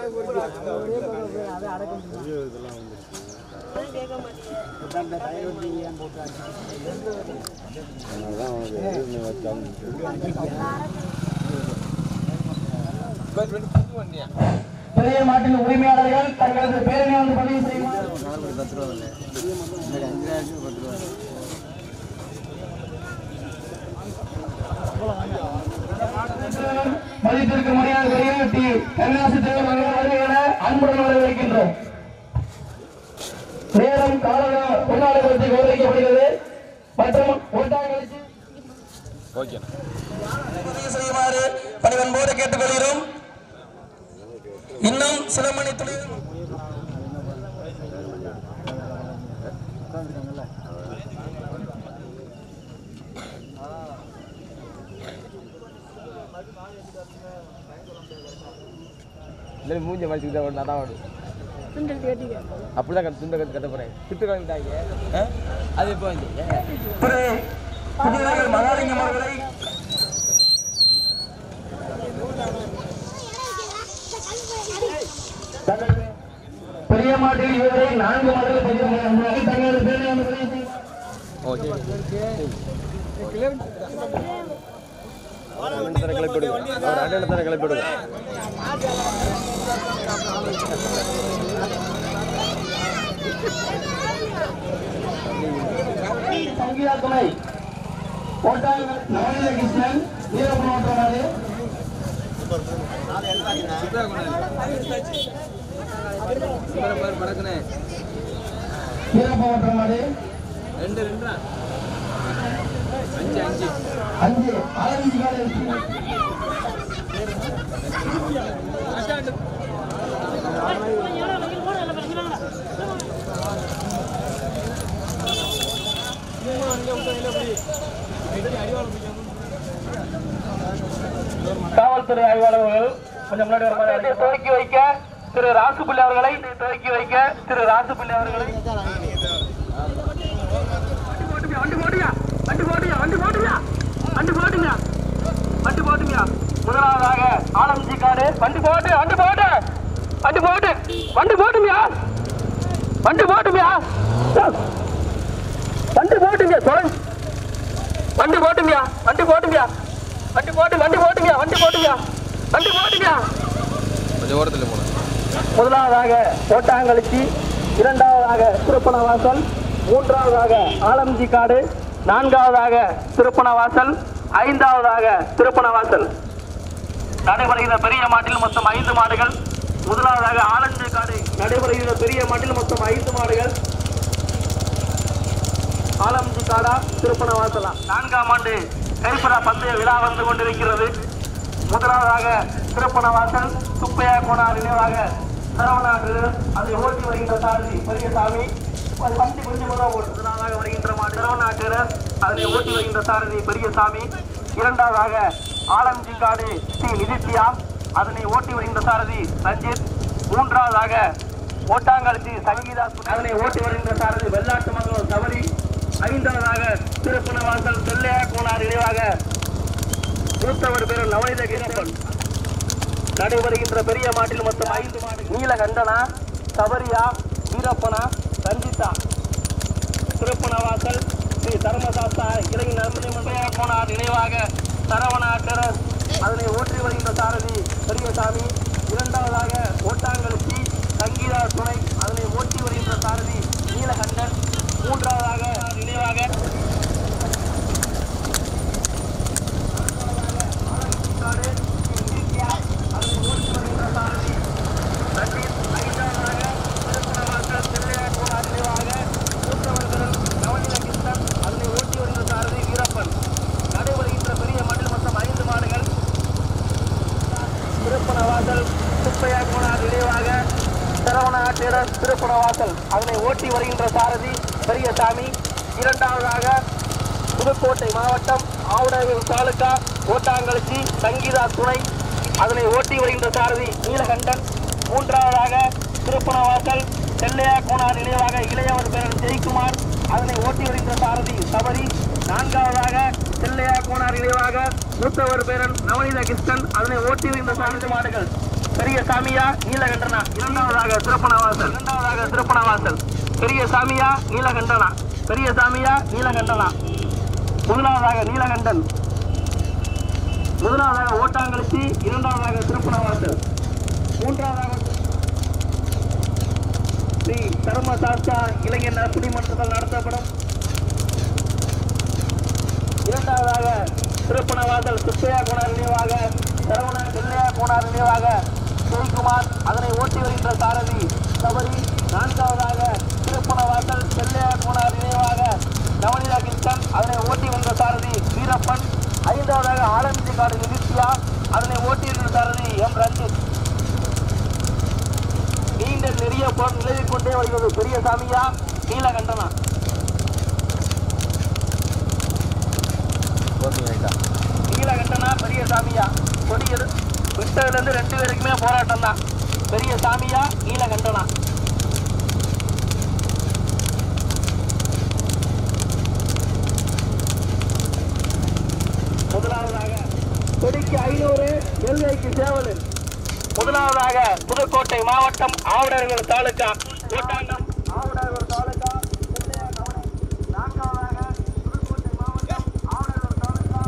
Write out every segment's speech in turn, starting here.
பெரிய மாட்டின் உரிமையாளர்கள் தங்களது பேரணி வந்து பதிவு செய்யுமாறு மதிப்பிற்கு மரியாதை வழிகாட்டி கருணாசி தேவன் அவர்கள் என அன்புடன் வரவேற்கின்றோம் நேரம் காலம் பொன்னாளர்களுக்கு கௌரவிக்கப்படுகிறது மற்றும் ஓட்டாங்களுக்கு உதவி செய்யுமாறு பணிவன்போடு கேட்டுக்கொள்கிறோம் இன்னும் சில மணி துளி இல்லை மூஞ்ச மடிச்சுக்கிட்டா ஒரு நதான் வரும் அப்படிதான் கட்டு துண்டை கட்டு கட்ட போறேன் திட்டு கிளம்பிட்டாங்க அது இப்போ வந்து திரு புதியவர்கள் மகாலிங்கம் அவர்களை பெரிய மாட்டில் இதுவரை நான்கு மாடல்கள் பதிவு செய்யப்பட்டுள்ளது. தங்களது பேரணி வந்து பதிவு செய்யுமாறு ஓகே அண்ணன் கிளப்பிடுங்க அவர் அண்ணன் தானே கிளப்பிடுங்க சங்கீதா துணை கோட்டாங்கல் நவநீத கிருஷ்ணன் வீரபுரம் வீரபுரம் மாடு ரெண்டு ரெண்டா அஞ்சு அஞ்சு அஞ்சு ஆரஞ்சு காலை காவல்துறை ஆய்வாளர்கள் கொஞ்சம் முன்னாடி வருமாறு துவக்கி வைக்க திரு ராசுபிள்ளை அவர்களை துவக்கி வைக்க திரு ராசுபிள்ளை அவர்களை வண்டி போட்டுங்க வண்டி போட்டுங்க வண்டி போட்டுங்க வண்டி போட்டுங்க வண்டி போட்டுங்க முதலாவதாக ஆலம்ஜி காடு வண்டி போட்டு வண்டி போட்டு வண்டி போட்டு வண்டி போட்டுமியா வண்டி போட்டுமியா வண்டி போட்டுங்க தொலை வண்டி போட்டுமியா வண்டி போட்டுமியா வண்டி போட்டு வண்டி போட்டுமியா வண்டி போட்டுமியா வண்டி போட்டுமியா கொஞ்சம் ஓரத்தில் போனேன் முதலாவதாக ஓட்டாங்கலிச்சி இரண்டாவதாக திருப்பணவாசல் மூன்றாவதாக ஆலம்ஜி காடு நான்காவதாக திருப்பணவாசல் ஐந்தாவதாக திருப்பணவாசல் நடைபெறுகிற பெரிய மாட்டில் மொத்தம் ஐந்து மாடுகள் முதலாவதாக ஆலஞ்சி காடு நடைபெறுகிற பெரிய மாட்டில் மொத்தம் ஐந்து மாடுகள் ஆலம்ஜி காடா திருப்பணவாசலா நான்காம் ஆண்டு கைப்பரா பந்தய விழா வந்து கொண்டிருக்கிறது முதலாவதாக திருப்பணவாசல் சுப்பையா கோனார் நினைவாக சரவணாடு அதை ஓட்டி வருகின்ற சாரதி பெரியசாமி அது பஞ்சு கொஞ்சம் முதல் ஓட்டு முதலாவதாக வருகின்ற மாடு சரவணாட்டினர் அதனை ஓட்டி வருகின்ற சாரதி பெரியசாமி இரண்டாவதாக ஆலம்ஜிங்காடு ஸ்ரீ நிதித்யா அதனை ஓட்டி வருகின்ற சாரதி ரஞ்சித் மூன்றாவதாக ஓட்டாங்கலத்தி சங்கீதா அதனை ஓட்டி வருகின்ற சாரதி வெள்ளாட்டு மங்கலம் சபரி ஐந்தாவதாக திருப்பணவாசல் செல்லையா கோனார் நினைவாக மூத்தவர் பேர் நவநீத கிருஷ்ணன் நடைபெறுகின்ற பெரிய மாட்டில் மொத்தம் ஐந்து மாடு நீலகண்டனா சபரியா வீரப்பனா ரஞ்சிதா திருப்பணவாசல் ஸ்ரீ தர்மசாஸ்தா இளைஞர் நன்மணி போனார் நினைவாக சரவணா டெரஸ் அதனை ஓற்றி வருகின்ற சாரதி பெரியசாமி இரண்டாவதாக ஓட்டாங்கலுச்சி சங்கீதா துணை அதனை ஓட்டி வருகின்ற சாரதி நீலகண்டன் மூன்றாவதாக நினைவாக திருப்பணவாசல் சுப்பையா கோனார் நினைவாக சரவணாட்டியர் திருப்பணவாசல் அதனை ஓட்டி வருகின்ற சாரதி பெரியசாமி இரண்டாவதாக புதுக்கோட்டை மாவட்டம் ஆவுடையூர் தாலுகா ஓட்டாங்கலச்சி சங்கீதா துணை அதனை ஓட்டி வருகின்ற சாரதி நீலகண்டன் மூன்றாவதாக திருப்பணவாசல் செல்லையா கோனார் நினைவாக இளையவர் பேரன் ஜெயக்குமார் அதனை ஓட்டி வருகின்ற சாரதி சபரி நான்காவதாக செல்லையா கோனார் நினைவாக மூத்தவர் பேரன் நவநீத கிருஷ்ணன் அதனை ஓட்டி வருகின்ற சாரதி மாடுகள் பெரிய சாமியா நீலகண்டனா இரண்டாவதாக திருப்பணவாசல் இரண்டாவதாக திருப்பணவாசல் பெரிய சாமியா நீலகண்டனா பெரிய சாமியா நீலகண்டனா முதலாவதாக நீலகண்டன் முதலாவதாக ஓட்டாங்கலிச்சி இரண்டாவதாக திருப்பணவாசல் மூன்றாவதாக ஸ்ரீ தர்ம சாஸ்தா இளைஞர் குடிமன்றத்தில் நடத்தப்படும் இரண்டாவதாக திருப்பணவாசல் சுப்பையா கோனார் நினைவாக சரவண செல்லையா கோனார் நினைவாக ஜெயக்குமார் அதனை ஓட்டி வருகின்ற சாரதி சபரி நான்காவதாக திருப்பணவாசல் செல்லையா கோனார் நினைவாக நவனிதா கிருஷ்ணன் அதனை ஓட்டி வந்த சாரதி வீரப்பன் ஐந்தாவதாக ஆலமிதி காடு நிதித்யா அதனை ஓட்டி வருகின்ற சாரதி எம் ரஞ்சித் நீண்ட நெறிய போர் நிலவிக் கொண்டே வருகிறது பெரிய சாமியா நீலகண்டனா ஓகே ரைட்டா நீலகண்டனா பெரிய சாமியா கொடியது விட்டதுல இருந்து ரெண்டு பேருக்குமே போராட்டம் தான் பெரிய சாமியா நீலகண்டனா முதலாவதாக கொடிக்கு ஐநூறு எல்லைக்கு சேவலன் முதலாவதாக புதுக்கோட்டை மாவட்டம் ஆவுடர்கள் தாலுகா கோட்டாங்கம் ஆவுடர்கள் தாலுகா நெல்லையாகவனை. நான்காவதாக புதுக்கோட்டை மாவட்டம் ஆவுடர்கள் தாலுகா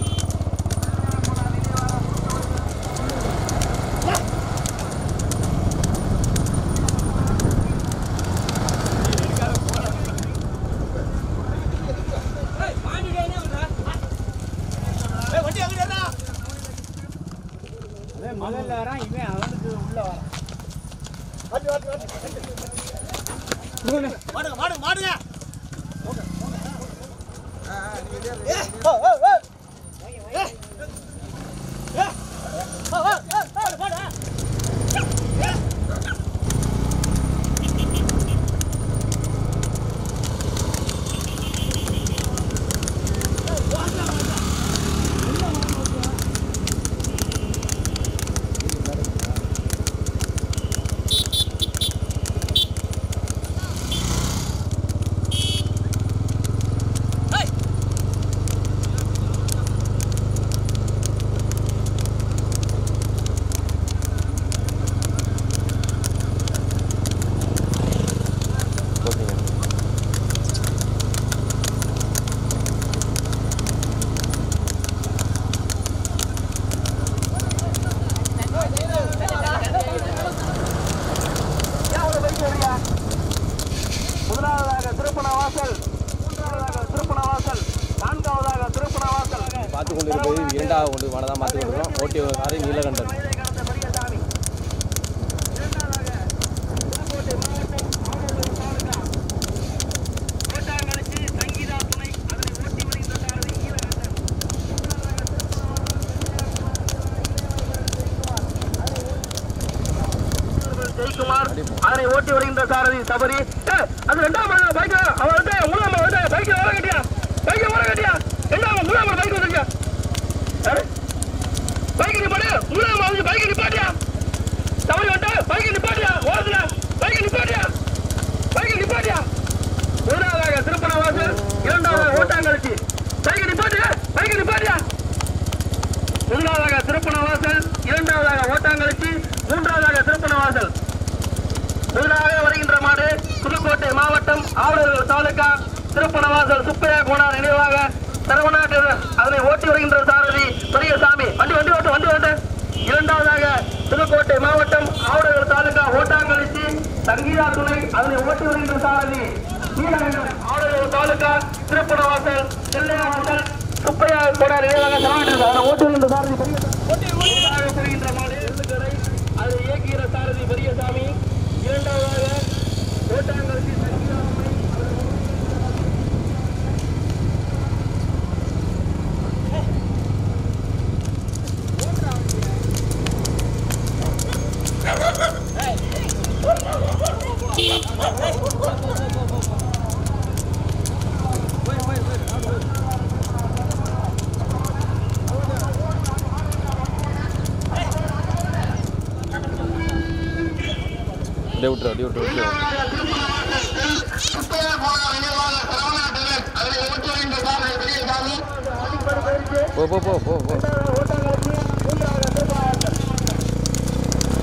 ஓகேங்க முதலாவதாக திருப்பணவாசல் மூன்றாவதாக திருப்பணவாசல் நான்காவதாக திருப்பணவாசல் பார்த்து கொண்டு இருப்பது இது இரண்டாக கொண்டு மனதான் மாற்றி கொண்டிருக்கோம் ஓட்டி ஒரு சாரி நீலகண்டன் வயதை கடந்த பெரியசாமி இரண்டாவதாக புதுக்கோட்டை மாவட்டம் ஆவணூர் தாலுகா கோட்டாங்கலச்சி சங்கீதா துணை அதனை ஓட்டி வருகின்ற சாரதி ஈரகண்டன் ஜெயக்குமார் அதனை ஓட்டி வருகின்ற சாரதி சபரி ஏய், அது ரெண்டாம் பைக் அவன் வந்து மூணாம் வந்து பைக் ஓர கட்டியா பைக் ஓர கட்டியா ரெண்டாம் மூணாம் பைக் வந்துருக்கா யாரு பைக் நிப்பாடு மூணாம் வந்து பைக் நிப்பாட்டியா சபரி வந்து பைக் நிப்பாட்டியா ஓரத்துல பைக் நிப்பாட்டியா பைக் நிப்பாட்டியா முதலாவதாக திருப்பணவாசல் இரண்டாவதாக ஓட்டாங்கலச்சி பைக் நிப்பாட்டியா பைக் நிப்பாட்டியா முதலாவதாக திருப்பணவாசல் இரண்டாவதாக ஓட்டாங்கலச்சி மூன்றாவதாக திருப்பணவாசல் முதலாக வருகின்ற மாடு புதுக்கோட்டை மாவட்டம் ஆவலர்கள் தாலுகா திருப்பணவாசல் சுப்பையா கோனார் நினைவாக சரவணாட்டு அதனை ஓட்டி வருகின்ற சாரதி பெரியசாமி வண்டி வண்டி ஓட்டு வண்டி ஓட்டு இரண்டாவதாக புதுக்கோட்டை மாவட்டம் ஆவலர்கள் தாலுகா ஓட்டாங்கலிச்சி சங்கீதா துணை அதனை ஓட்டி வருகின்ற சாரதி நீலகண்டன் ஆவலர்கள் தாலுகா திருப்பணவாசல் செல்லையாவாசல் சுப்பையா கோனார் நினைவாக சரவணாட்டு அதனை ஓட்டி வருகின்ற சாரதி பெரியசாமி முதலாக வருகின்ற மாடு எள்ளுக்கரை அதை இயக்குகிற சாரதி பெரியசாமி இரண்டாவதாக ஓட்டாங்கலசி சங்கீதாமை அப்படியே விட்டுரு அப்படியே விட்டுரு விட்டுரு போ போ போ போ போ ஓட்டாங்கலசி மூன்றாவது திருப்பாளர்கள்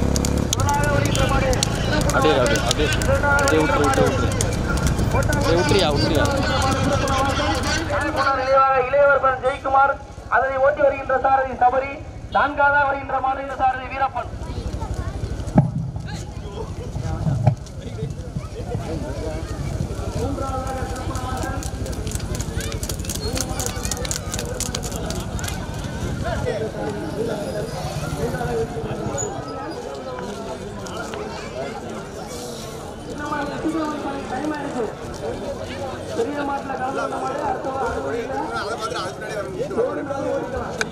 அப்படியே விட்டுரு விட்டு விட்டுரு அப்படியே விட்டுறியா விட்டுறியா போனார் நினைவாக இளையவர் ஜெயக்குமார் அதனை ஓட்டி வருகின்ற சாரதி சபரி நான்காவதாக வருகின்ற மாநில சாரதி வீரப்பன் பெரிய மாட்டில் கலந்து வந்த மாதிரி அடுத்த வாரம்